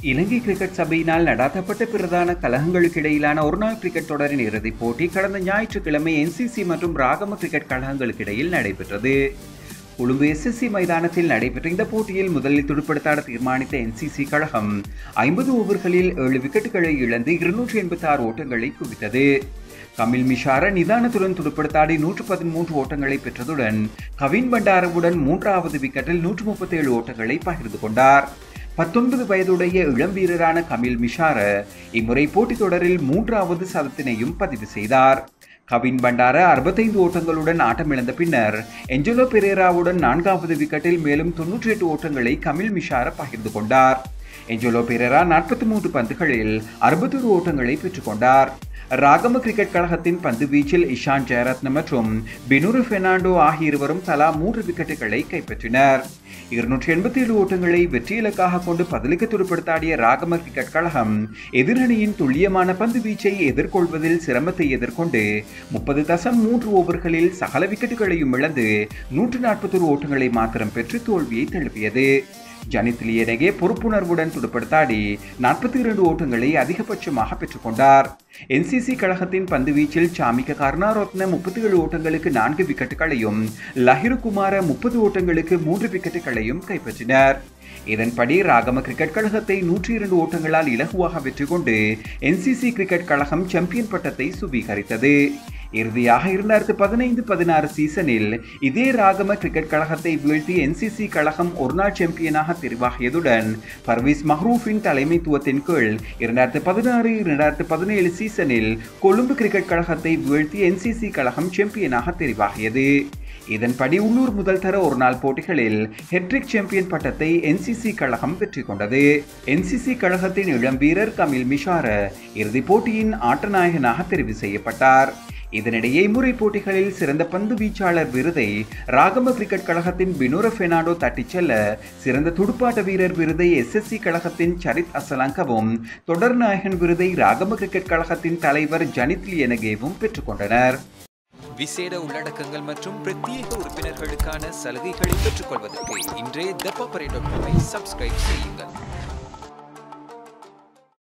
இலங்கை cricket சபையினால் நடாத்தப்பட்ட பிரதான கழகங்களுக்கு இடையிலான ஒருநாள் கிரிக்கெட் தொடரின் இறுதிப் போட்டி கடந்த ஞாயிற்றுக்கிழமை என்சிசி மற்றும் ராகம கிரிக்கெட் கழகங்களுக்கு இடையில் நடைபெற்றது கொழும்பு எஸ்எஸ்சி மைதானத்தில் நடைபெற்ற இந்த போட்டியில் முதலில் துடுப்படுத்தாட தீர்மானித்த என்சிசி கழகம் ஐம்பது ஓவர்களில் ஏழு விக்கெட்டுகளை இழந்து இருநூற்றி எண்பத்தி ஆறு ஓட்டங்களை குவித்தது கமில் மிஷார நிதானத்துடன் துடுப்படுத்தாடி நூற்று பதிமூன்று ஓட்டங்களை பெற்றதுடன் கவின் பண்டாரவுடன் மூன்றாவது விக்கெட்டில் நூற்று முப்பத்தி ஏழு ஓட்டங்களை பகிர்ந்து கொண்டார் பத்தொன்பது வயதுடைய இளம் வீரரான கமில் மிஷார இம்முறை போட்டித் தொடரில் மூன்றாவது சதத்தினையும் பதிவு செய்தார் கவின் பண்டார அறுபத்தைந்து ஓட்டங்களுடன் ஆட்டமிழந்த பின்னர் எஞ்சலோ பெரேராவுடன் நான்காவது விக்கெட்டில் மேலும் தொன்னூற்றி எட்டு ஓட்டங்களை கமில் மிஷார பகிர்ந்து கொண்டார் எஞ்சலோ பெரேரா நாற்பத்தி மூன்று பந்துகளில் அறுபத்தொரு ஓட்டங்களை பெற்றுக்கொண்டார் ராகம கிரிக்கெட் கழகத்தின் பந்து வீச்சில் இஷான் ஜெயரத்ன மற்றும் பெனூரு பெர்னாண்டோ ஆகிய இருவரும் தலா மூன்று விக்கெட்டுகளை கைப்பற்றினர் இருநூற்றி எண்பத்தி ஏழு ஓட்டங்களை வெற்றி இலக்காக கொண்டு பதிலுக்கு துடுப்படுத்தாடிய ராகம கிரிக்கெட் கழகம் எதிரணியின் துல்லியமான பந்து வீச்சை எதிர்கொள்வதில் சிரமத்தை எதிர்கொண்டு முப்பது தசம் மூன்று ஓவர்களில் சகல விக்கெட்டுகளையும் இழந்து நூற்று நாற்பத்தொரு ஓட்டங்களை மாத்திரம் பெற்று தோல்வியை தழுவியது ஜனித் லியனகே பொறுப்புணர்வுடன் துடுப்படுத்தாடி நாற்பத்தி இரண்டு ஓட்டங்களை அதிகபட்சமாக பெற்றுக்கொண்டார் என்சிசி கழகத்தின் பந்து வீச்சில் சாமிக்க கருணாரத்ன முப்பத்தி ஏழு ஓட்டங்களுக்கு நான்கு விக்கெட்டுகளையும் லஹிரு குமார முப்பது ஓட்டங்களுக்கு மூன்று விக்கெட்டுகளையும் கைப்பற்றினர் இதன்படி ராகம கிரிக்கெட் கழகத்தை நூற்றி இரண்டு ஓட்டங்களால் இலகுவாக வெற்றி கொண்டு என்சிசி கிரிக்கெட் கழகம் சாம்பியன் பட்டத்தை சுவீகரித்தது இறுதியாக இரண்டாயிரத்து பதினைந்து பதினாறு சீசனில் இதே ராகம கிரிக்கெட் கழகத்தை வீழ்த்தி என்சிசி கழகம் ஒருநாள் சாம்பியனாக தெரிவாகியதுடன் பர்வீஸ் மஹ்ரூஃபின் தலைமைத்துவத்தின் கீழ் இரண்டாயிரத்து பதினாறு இரண்டாயிரத்து பதினேழு சீசனில் கொழும்பு கிரிக்கெட் கழகத்தை வீழ்த்தி என்சிசி கழகம் சாம்பியனாக தெரிவாகியது இதன்படி உள்ளூர் முதல் தர ஒரு நாள் போட்டிகளில் ஹெட்ரிக் சாம்பியன் பட்டத்தை என்சிசி கழகம் வெற்றி கொண்டது என்சிசி கழகத்தின் இளம் வீரர் கமில் மிஷார இறுதிப் போட்டியின் ஆட்டநாயகனாக தெரிவு செய்யப்பட்டார் இதனிடையே முறை போட்டிகளில் சிறந்த பந்து வீச்சாளர் விருதை ராகம கிரிக்கெட் கழகத்தின் பினோர பெர்னாண்டோ தட்டிச் செல்ல சிறந்த துடுப்பாட்ட வீரர் விருதை எஸ்எஸ்சி கழகத்தின் சரித் அசலங்கவும் தொடர் நாயகன் விருதை ராகம கிரிக்கெட் கழகத்தின் தலைவர் ஜனித் லியனகேவும் பெற்றுக்கொண்டனர் விசேட உள்ளடக்கங்கள் மற்றும் பிரத்யேக உறுப்பினர்களுக்கான சலுகைகளை பெற்றுக்கொள்வதற்கு இன்றே த பாப்பரே டாட் காமை சப்ஸ்கிரைப் செய்யுங்கள்